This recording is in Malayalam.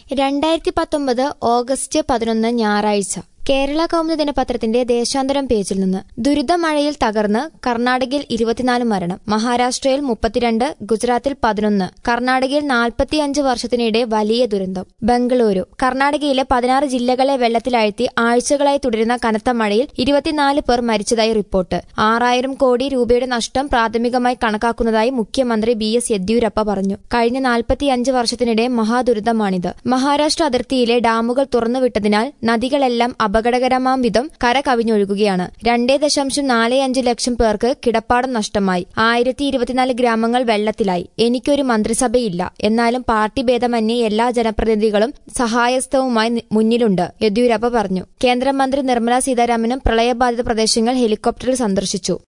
രണ്ടായിരത്തി പത്തൊമ്പത് ഓഗസ്റ്റ് പതിനൊന്ന് ഞായറാഴ്ച കേരള കൗമുദി ദിനപത്രത്തിന്റെ ദേശാന്തരം പേജിൽ നിന്ന് ദുരിതമഴയിൽ തകർന്ന് കർണാടകയിൽ ഇരുപത്തിനാല് മരണം മഹാരാഷ്ട്രയിൽ മുപ്പത്തിരണ്ട് ഗുജറാത്തിൽ പതിനൊന്ന് കർണാടകയിൽ നാൽപ്പത്തിയഞ്ച് വർഷത്തിനിടെ വലിയ ദുരന്തം ബംഗളൂരു കർണാടകയിലെ പതിനാറ് ജില്ലകളെ വെള്ളത്തിലാഴ്ത്തി ആഴ്ചകളായി തുടരുന്ന കനത്ത മഴയിൽ ഇരുപത്തിനാല് പേർ മരിച്ചതായി റിപ്പോർട്ട് ആറായിരം കോടി രൂപയുടെ നഷ്ടം പ്രാഥമികമായി കണക്കാക്കുന്നതായി മുഖ്യമന്ത്രി ബി എസ് യെദ്യൂരപ്പ പറഞ്ഞു കഴിഞ്ഞ നാൽപ്പത്തിയഞ്ച് വർഷത്തിനിടെ മഹാദുരിതമാണിത് മഹാരാഷ്ട്ര അതിർത്തിയിലെ ഡാമുകൾ തുറന്നുവിട്ടതിനാൽ നദികളെല്ലാം അപകടകരമാം വിധം കര കവിഞ്ഞൊഴുകുകയാണ് രണ്ടേ ദശാംശം നാല് അഞ്ച് ലക്ഷം പേർക്ക് കിടപ്പാടം നഷ്ടമായി ആയിരത്തി ഇരുപത്തിനാല് ഗ്രാമങ്ങൾ വെള്ളത്തിലായി എനിക്കൊരു മന്ത്രിസഭയില്ല എന്നാലും പാർട്ടി ഭേദമന്യേ എല്ലാ ജനപ്രതിനിധികളും സഹായസ്ഥവുമായി നി- മുന്നിലുണ്ട് യെദ്യൂരപ്പ പറഞ്ഞു കേന്ദ്രമന്ത്രി നിർമ്മല സീതാരാമനും പ്രളയബാധിത പ്രദേശങ്ങൾ ഹെലികോപ്റ്ററിൽ സന്ദർശിച്ചു